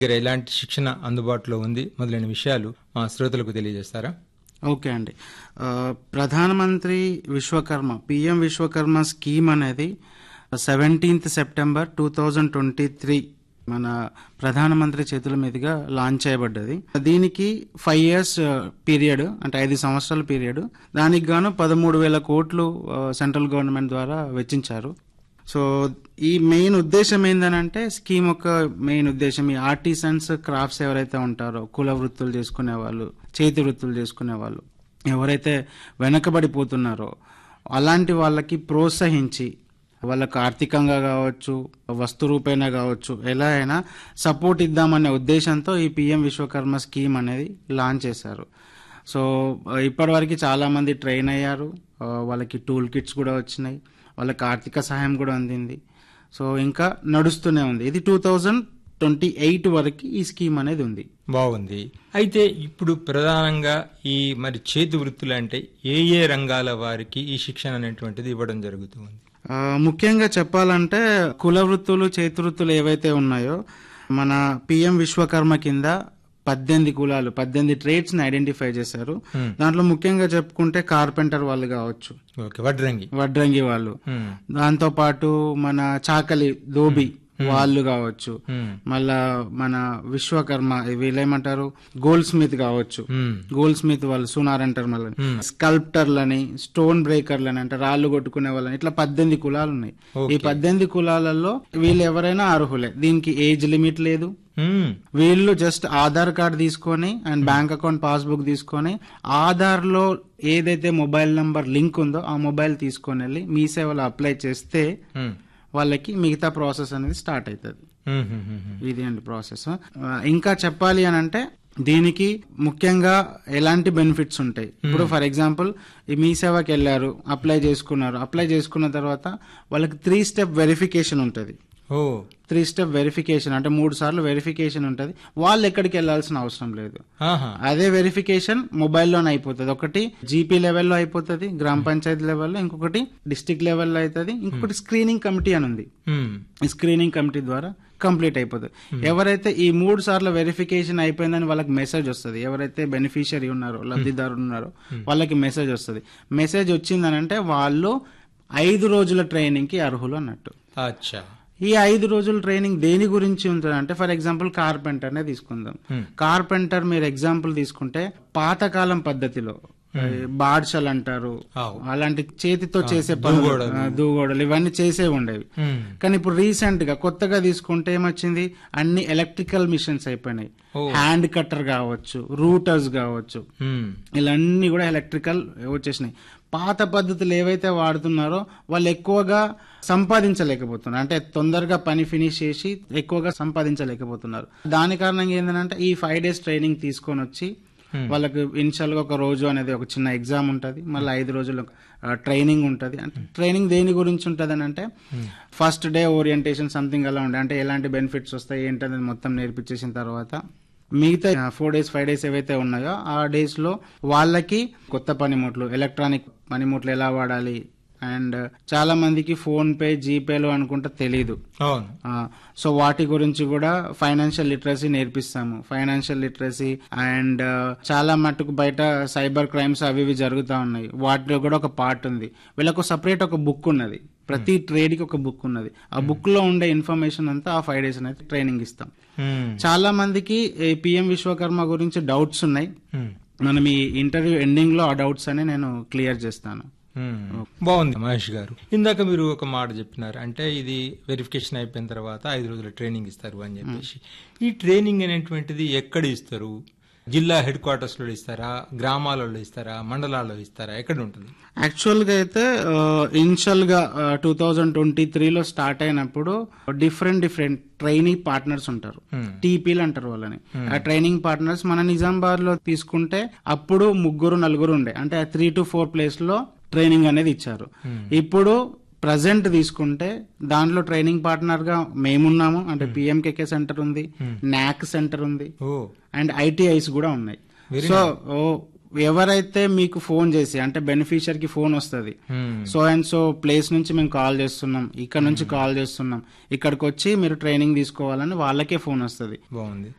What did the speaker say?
దగ్గర ఎలాంటి శిక్షణ అందుబాటులో ఉంది మొదలైన విషయాలు మా శ్రోతలకు తెలియజేస్తారా ఓకే అండి ఆ, ప్రధానమంత్రి విశ్వకర్మ పిఎం విశ్వకర్మ స్కీమ్ అనేది seventeenth September two thousand twenty three మన ప్రధానమంత్రి చేతుల మీదుగా లాంచ్ చేయబడ్డది దీనికి ఫైవ్ ఇయర్స్ పీరియడ్ అంటే ఐదు సంవత్సరాల పీరియడ్ దానికి గాను పదమూడు వేల కోట్లు ఆ, సెంట్రల్ గవర్నమెంట్ ద్వారా వెచ్చించారు సో ఈ మెయిన్ ఉద్దేశం ఏంటంటే స్కీమ్ యొక్క మెయిన్ ఉద్దేశం ఈ ఆర్టిసన్స్ క్రాఫ్ట్స్ ఎవరైతే ఉంటారో కుల వృత్తులు చేసుకునే వాళ్ళు చేతి వృత్తులు చేసుకునే వాళ్ళు ఎవరైతే వెనకబడిపోతున్నారో అలాంటి వాళ్ళకి ప్రోత్సహించి వాళ్ళకు ఆర్థికంగా కావచ్చు వస్తు రూపేణా కావచ్చు ఎలా అయినా సపోర్ట్ ఇద్దామనే ఉద్దేశంతో ఈ పిఎం విశ్వకర్మ స్కీమ్ అనేది లాంచ్ చేశారు సో ఇప్పటివరకు చాలా మంది ట్రైన్ అయ్యారు ఆ, వాళ్ళకి టూల్ కిట్స్ కూడా వచ్చినాయి వాళ్ళకి ఆర్థిక సహాయం కూడా అందింది సో ఇంకా నడుస్తూనే ఉంది ఇది టూ థౌజండ్ ట్వంటీ ఎయిట్ వరకు ఈ స్కీమ్ అనేది ఉంది బాగుంది అయితే ఇప్పుడు ప్రధానంగా ఈ మరి చేతి వృత్తులు అంటే ఏ ఏ రంగాల వారికి ఈ శిక్షణ అనేటువంటిది ఇవ్వడం జరుగుతుంది ఆ, ముఖ్యంగా చెప్పాలంటే కుల వృత్తులు చేతి వృత్తులు ఏవైతే ఉన్నాయో మన పిఎం విశ్వకర్మ కింద పద్దెనిమిది కులాలు పద్దెనిమిది ట్రేడ్స్ ని ఐడెంటిఫై చేశారు దాంట్లో ముఖ్యంగా చెప్పుకుంటే కార్పెంటర్ వాళ్ళు కావచ్చు ఓకే వడ్రంగి వడ్రంగి వాళ్ళు హ్మ్. దాంతో పాటు మన చాకలి దోబి వాళ్ళు కావచ్చు హ్మ్. మళ్ళా మన విశ్వకర్మ వీళ్ళేమంటారు గోల్డ్ స్మిత్ కావచ్చు హ్మ్. గోల్డ్ స్మిత్ వాళ్ళు సునార్ అంటారు మళ్ళీ స్కల్ప్టర్లని స్టోన్ బ్రేకర్లని అంటే రాళ్ళు కొట్టుకునే వాళ్ళని ఇట్లా పద్దెనిమిది కులాలు ఉన్నాయి ఈ పద్దెనిమిది కులాలలో వీళ్ళు ఎవరైనా అర్హులే దీనికి ఏజ్ లిమిట్ లేదు హ్మ్. వీళ్ళు జస్ట్ ఆధార్ కార్డ్ తీసుకొని అండ్ బ్యాంక్ అకౌంట్ పాస్బుక్ తీసుకొని ఆధార్ లో ఏదైతే మొబైల్ నంబర్ లింక్ ఉందో ఆ మొబైల్ తీసుకొని వెళ్ళి మీ సేవలో అప్లై చేస్తే హ్మ్. వాళ్ళకి మిగతా ప్రాసెస్ అనేది స్టార్ట్ అవుతుంది హ్మ్. హ్మ్. హ్మ్. హ్మ్. ఇది అండి ప్రాసెస్ ఆ, ఇంకా చెప్పాలి అని అంటే దీనికి ముఖ్యంగా ఎలాంటి బెనిఫిట్స్ ఉంటాయి ఇప్పుడు ఫర్ ఎగ్జాంపుల్ ఈ మీ సేవకి వెళ్ళారు అప్లై చేసుకున్నారు అప్లై చేసుకున్న తర్వాత వాళ్ళకి త్రీ స్టెప్ వెరిఫికేషన్ ఉంటుంది ఓ త్రీ స్టెప్ వెరిఫికేషన్ అంటే మూడు సార్లు వెరిఫికేషన్ ఉంటుంది వాళ్ళు ఎక్కడికి వెళ్ళాల్సిన అవసరం లేదు ఆహా అదే వెరిఫికేషన్ మొబైల్లోనే అయిపోతుంది ఒకటి జీపీ లెవెల్లో అయిపోతుంది గ్రామ పంచాయతీ లెవెల్లో ఇంకొకటి డిస్టిక్ లెవెల్లో అవుతుంది ఇంకొకటి స్క్రీనింగ్ కమిటీ అని ఉంది హ్మ్. ఈ స్క్రీనింగ్ కమిటీ ద్వారా కంప్లీట్ అయిపోతుంది ఎవరైతే ఈ మూడు సార్లు వెరిఫికేషన్ అయిపోయిందని వాళ్ళకి మెసేజ్ వస్తుంది ఎవరైతే బెనిఫిషియరీ ఉన్నారో లబ్ధిదారులు ఉన్నారో వాళ్ళకి మెసేజ్ వస్తుంది మెసేజ్ వచ్చిందనంటే వాళ్ళు ఐదు రోజుల ట్రైనింగ్ కి అర్హులు అన్నట్టు అచ్చా ఈ ఐదు రోజుల ట్రైనింగ్ దేని గురించి ఉంటుందంటే ఫర్ ఎగ్జాంపుల్ కార్పెంటర్ నే తీసుకుందాం కార్పెంటర్ మీరు ఎగ్జాంపుల్ తీసుకుంటే పాతకాలం పద్ధతిలో ఈ బాడ్షలు అంటారు ఆవు. అలాంటి చేతితో చేసే పనులు ఆ, దూగోడలు ఇవన్నీ చేసే ఉండేవి హ్మ్. కానీ ఇప్పుడు రీసెంట్ గా కొత్తగా తీసుకుంటే ఏమొచ్చింది అన్ని ఎలక్ట్రికల్ మిషన్స్ అయిపోయినాయి హ్యాండ్ కట్టర్ కావచ్చు రూటర్స్ కావచ్చు హ్మ్. ఇలాన్నీ కూడా ఎలక్ట్రికల్ వచ్చేసినాయి పాత పద్ధతులు ఏవైతే వాడుతున్నారో వాళ్ళు ఎక్కువగా సంపాదించలేకపోతున్నారు అంటే తొందరగా పని ఫినిష్ చేసి ఎక్కువగా సంపాదించలేకపోతున్నారు దాని కారణంగా ఏంటంటే ఈ ఫైవ్ డేస్ ట్రైనింగ్ తీసుకొని వచ్చి వాళ్ళకి ఇనిషియల్ గా ఒక రోజు అనేది ఒక చిన్న ఎగ్జామ్ ఉంటది మళ్ళీ ఐదు రోజులు ట్రైనింగ్ ఉంటది అంటే ట్రైనింగ్ దేని గురించి ఉంటది అని అంటే ఫస్ట్ డే ఓరియంటేషన్ సంథింగ్ అలా ఉండే అంటే ఎలాంటి బెనిఫిట్స్ వస్తాయి ఏంటనేది మొత్తం నేర్పించేసిన తర్వాత మిగతా ఫోర్ డేస్ ఫైవ్ డేస్ ఏవైతే ఉన్నాయో ఆ డేస్ లో వాళ్ళకి కొత్త పనిముట్లు ఎలక్ట్రానిక్ పనిముట్లు ఎలా వాడాలి అండ్ చాలా మందికి ఫోన్ పే జీపేలు అనుకుంటా తెలీదు అవును ఆ, సో వాటి గురించి కూడా ఫైనాన్షియల్ లిటరసీ నేర్పిస్తాము ఫైనాన్షియల్ లిటరసీ అండ్ చాలా మట్టుకు బయట సైబర్ క్రైమ్స్ అవి ఇవి జరుగుతూ ఉన్నాయి వాటిలో కూడా ఒక పార్ట్ ఉంది వీళ్ళకు సపరేట్ ఒక బుక్ ఉన్నది ప్రతి ట్రేడ్ కి ఒక బుక్ ఉన్నది ఆ బుక్ లో ఉండే ఇన్ఫర్మేషన్ అంతా ఆ ఫైవ్ డేస్ అయితే ట్రైనింగ్ ఇస్తాం హ్మ్. చాలా మందికి పిఎం విశ్వకర్మ గురించి డౌట్స్ ఉన్నాయి హ్మ్. మనం ఈ ఇంటర్వ్యూ ఎండింగ్ లో ఆ డౌట్స్ అని నేను క్లియర్ చేస్తాను మ్మ్. బాగుంది మహేష్ గారు ఇందాక మీరు ఒక మాట చెప్పినారు అంటే ఇది వెరిఫికేషన్ అయిపోయిన తర్వాత ఐదు రోజుల ట్రైనింగ్ ఇస్తారు అని చెప్పేసి ఈ ట్రైనింగ్ అనేటువంటిది ఎక్కడ ఇస్తారు జిల్లా హెడ్ క్వార్టర్స్ లో ఇస్తారా గ్రామాలలో ఇస్తారా మండలాల్లో ఇస్తారా ఎక్కడ ఉంటుంది యాక్చువల్ గా అయితే ఇనిషియల్ గా టూ థౌజండ్ ట్వంటీ త్రీలో స్టార్ట్ అయినప్పుడు డిఫరెంట్ డిఫరెంట్ ట్రైనింగ్ పార్ట్నర్స్ ఉంటారు టీపీలు అంటారు వాళ్ళని ఆ ట్రైనింగ్ పార్ట్నర్స్ మన నిజామాబాద్ లో తీసుకుంటే అప్పుడు ముగ్గురు నలుగురు ఉండే అంటే త్రీ టు ఫోర్ ప్లేస్ లో ట్రైనింగ్ అనేది ఇచ్చారు ఇప్పుడు ప్రజెంట్ తీసుకుంటే దాంట్లో ట్రైనింగ్ పార్ట్నర్ గా మేమున్నాము అంటే పిఎంకేకే సెంటర్ ఉంది నాక్ సెంటర్ ఉంది ఓ అండ్ ఐటీఐస్ కూడా ఉన్నాయి సో ఓ ఎవరైతే మీకు ఫోన్ చేసి అంటే బెనిఫిషియర్ కి ఫోన్ వస్తుంది Hmm. So and so place నుంచి మేము కాల్ చేస్తున్నాం ఇక్కడ నుంచి కాల్ చేస్తున్నాం ఇక్కడికి వచ్చి మీరు ట్రైనింగ్ తీసుకోవాలని వాళ్ళకే ఫోన్ వస్తుంది బాగుంది